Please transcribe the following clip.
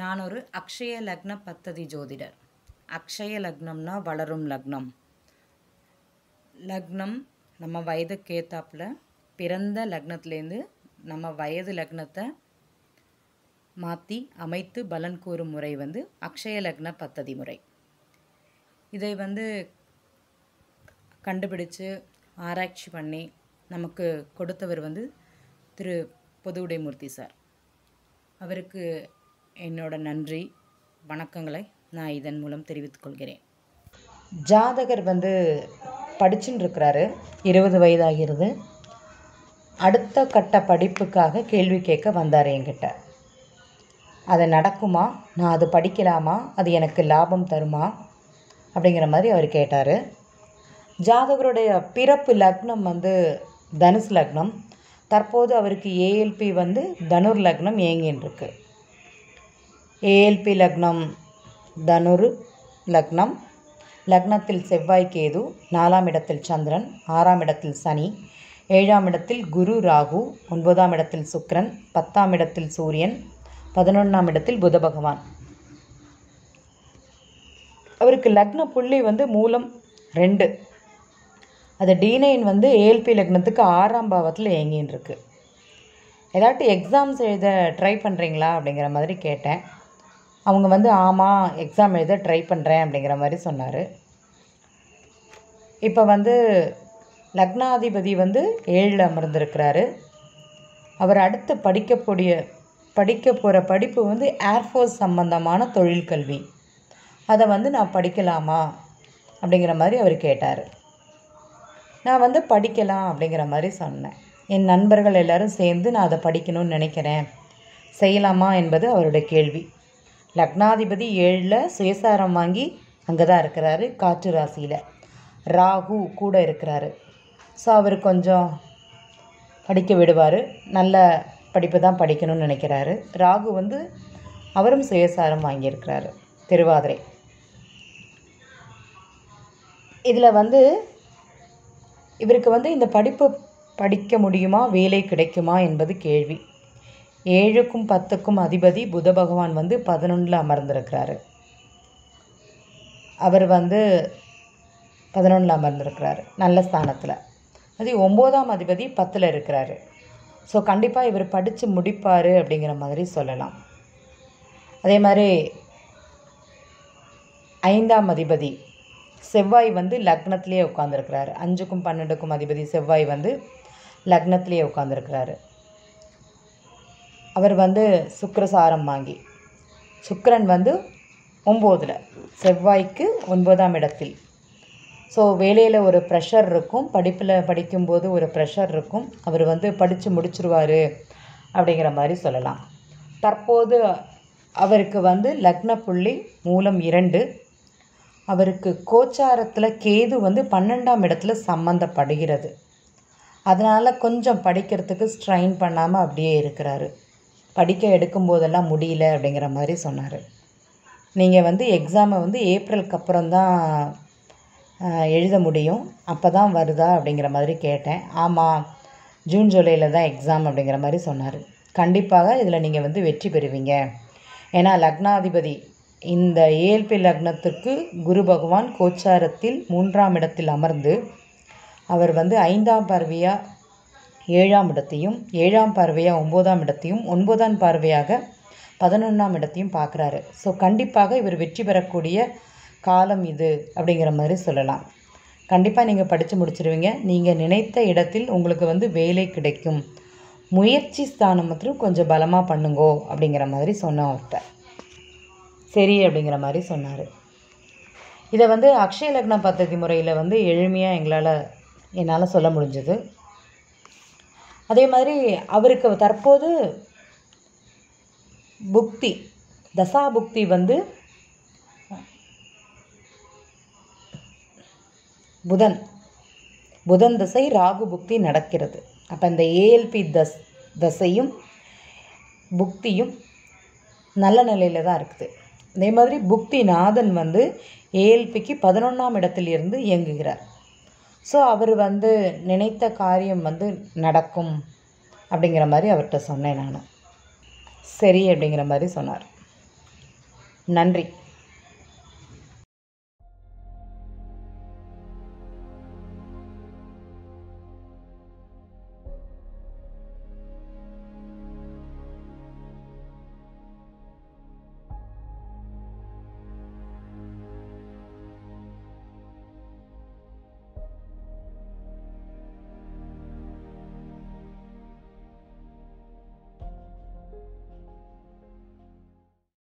நான் ஒரு அக்ஷய லக்ன பத்ததி ஜோதிடர் அக்ஷய லக்னம்னா வளரும் லக்னம் லக்னம் நம்ம வயதுக்கு ஏத்தாப்புல பிறந்த லக்னத்துலேருந்து நம்ம வயது லக்னத்தை மாற்றி அமைத்து பலன் கூறும் முறை வந்து அக்ஷய லக்ன பத்ததி முறை இதை வந்து கண்டுபிடிச்சு ஆராய்ச்சி பண்ணி நமக்கு கொடுத்தவர் வந்து திரு பொதுவுடைமூர்த்தி சார் அவருக்கு என்னோட நன்றி வணக்கங்களை நான் இதன் மூலம் தெரிவித்துக் கொள்கிறேன் ஜாதகர் வந்து படிச்சுன்னு இருக்கிறாரு இருபது வயதாகிறது அடுத்த கட்ட படிப்புக்காக கேள்வி கேட்க வந்தார் என்கிட்ட அது நடக்குமா நான் அது படிக்கலாமா அது எனக்கு லாபம் தருமா அப்படிங்கிற மாதிரி அவர் கேட்டார் ஜாதகருடைய பிறப்பு லக்னம் வந்து தனுசு லக்னம் தற்போது அவருக்கு ஏஎல்பி வந்து தனுர் லக்னம் இயங்கின்னு இருக்கு ஏஎல்பி லக்னம் தனுரு லக்னம் லக்னத்தில் செவ்வாய் கேது நாலாம் இடத்தில் சந்திரன் ஆறாம் இடத்தில் சனி ஏழாம் இடத்தில் குரு ராகு ஒன்பதாம் இடத்தில் சுக்கிரன் பத்தாம் இடத்தில் சூரியன் பதினொன்றாம் இடத்தில் புத பகவான் அவருக்கு லக்ன புள்ளி வந்து மூலம் ரெண்டு அது டீனைன் வந்து ஏஎல்பி லக்னத்துக்கு ஆறாம் பாவத்தில் இயங்கின்னு இருக்கு ஏதாட்டி எக்ஸாம்ஸ் எழுத ட்ரை பண்ணுறீங்களா அப்படிங்கிற மாதிரி கேட்டேன் அவங்க வந்து ஆமாம் எக்ஸாம் எழுத ட்ரை பண்ணுறேன் அப்படிங்கிற மாதிரி சொன்னார் இப்போ வந்து லக்னாதிபதி வந்து ஏழில் அமர்ந்திருக்கிறாரு அவர் அடுத்து படிக்கக்கூடிய படிக்க போகிற படிப்பு வந்து ஏர்ஃபோர்ஸ் சம்பந்தமான தொழில் கல்வி அதை வந்து நான் படிக்கலாமா அப்படிங்கிற மாதிரி அவர் கேட்டார் நான் வந்து படிக்கலாம் அப்படிங்கிற மாதிரி சொன்னேன் என் நண்பர்கள் எல்லாரும் சேர்ந்து நான் அதை படிக்கணும்னு நினைக்கிறேன் செய்யலாமா என்பது அவருடைய கேள்வி லக்னாதிபதி ஏழில் சுயசாரம் வாங்கி அங்கே தான் இருக்கிறாரு காற்று ராசியில் ராகு கூட இருக்கிறாரு ஸோ அவர் கொஞ்சம் படிக்க விடுவார் நல்ல படிப்பு தான் படிக்கணும்னு நினைக்கிறாரு ராகு வந்து அவரும் சுயசாரம் வாங்கியிருக்கிறாரு திருவாதிரை இதில் வந்து இவருக்கு வந்து இந்த படிப்பு படிக்க முடியுமா வேலை கிடைக்குமா என்பது கேள்வி ஏழுக்கும் பத்துக்கும் அதிபதி புத பகவான் வந்து பதினொன்றில் அமர்ந்திருக்கிறாரு அவர் வந்து பதினொன்றில் அமர்ந்திருக்கிறாரு நல்ல ஸ்தானத்தில் அது ஒம்போதாம் அதிபதி பத்தில் இருக்கிறாரு ஸோ கண்டிப்பாக இவர் படித்து முடிப்பார் அப்படிங்கிற மாதிரி சொல்லலாம் அதே மாதிரி ஐந்தாம் அதிபதி செவ்வாய் வந்து லக்னத்திலேயே உட்காந்துருக்கிறாரு அஞ்சுக்கும் பன்னெண்டுக்கும் அதிபதி செவ்வாய் வந்து லக்னத்திலேயே உட்காந்துருக்கிறாரு அவர் வந்து சுக்கிரசாரம் வாங்கி சுக்கிரன் வந்து ஒம்போதில் செவ்வாய்க்கு ஒன்பதாம் இடத்தில் ஸோ வேலையில் ஒரு ப்ரெஷர் இருக்கும் படிப்பில் படிக்கும்போது ஒரு ப்ரெஷர் இருக்கும் அவர் வந்து படித்து முடிச்சிருவார் அப்படிங்கிற மாதிரி சொல்லலாம் தற்போது அவருக்கு வந்து லக்ன புள்ளி மூலம் இரண்டு அவருக்கு கோச்சாரத்தில் கேது வந்து பன்னெண்டாம் இடத்துல சம்மந்தப்படுகிறது அதனால் கொஞ்சம் படிக்கிறதுக்கு ஸ்ட்ரைன் பண்ணாமல் அப்படியே இருக்கிறாரு படிக்க எடுக்கும்போதெல்லாம் முடியல அப்படிங்கிற மாதிரி சொன்னார் நீங்கள் வந்து எக்ஸாமை வந்து ஏப்ரலுக்கு அப்புறம் தான் எழுத முடியும் அப்போ தான் வருதா அப்படிங்கிற மாதிரி கேட்டேன் ஆமாம் ஜூன் ஜூலையில் தான் எக்ஸாம் அப்படிங்கிற மாதிரி சொன்னார் கண்டிப்பாக இதில் நீங்கள் வந்து வெற்றி பெறுவீங்க ஏன்னா லக்னாதிபதி இந்த ஏஎல்பி லக்னத்துக்கு குரு பகவான் கோச்சாரத்தில் மூன்றாம் இடத்தில் அமர்ந்து அவர் வந்து ஐந்தாம் பார்வையாக ஏழாம் இடத்தையும் ஏழாம் பார்வையாக ஒம்போதாம் இடத்தையும் ஒன்பதாம் பார்வையாக பதினொன்றாம் இடத்தையும் பார்க்குறாரு ஸோ கண்டிப்பாக இவர் வெற்றி பெறக்கூடிய காலம் இது அப்படிங்கிற மாதிரி சொல்லலாம் கண்டிப்பாக நீங்கள் படித்து முடிச்சிருவீங்க நீங்கள் நினைத்த இடத்தில் உங்களுக்கு வந்து வேலை கிடைக்கும் முயற்சி ஸ்தானம் மற்றும் கொஞ்சம் பலமாக பண்ணுங்கோ அப்படிங்கிற மாதிரி சொன்னோம் அவர்கிட்ட சரி அப்படிங்கிற மாதிரி சொன்னார் இதை வந்து அக்ஷய லக்ன பദ്ധதி முறையில் வந்து எளிமையாக எங்களால் என்னால் சொல்ல முடிஞ்சது அதே மாதிரி அவருக்கு தற்போது புக்தி தசா புக்தி வந்து புதன் புதன் தசை ராகு புக்தி நடக்கிறது அப்போ இந்த ஏஎல்பி தஸ் தசையும் புக்தியும் நல்ல நிலையில் தான் இருக்குது அதே மாதிரி புக்தி நாதன் வந்து ஏஎல்பிக்கு பதினொன்றாம் இடத்திலிருந்து இயங்குகிறார் ஸோ அவர் வந்து நினைத்த காரியம் வந்து நடக்கும் அப்படிங்கிற மாதிரி அவர்கிட்ட சொன்னேன் நான் சரி அப்படிங்கிற மாதிரி சொன்னார் நன்றி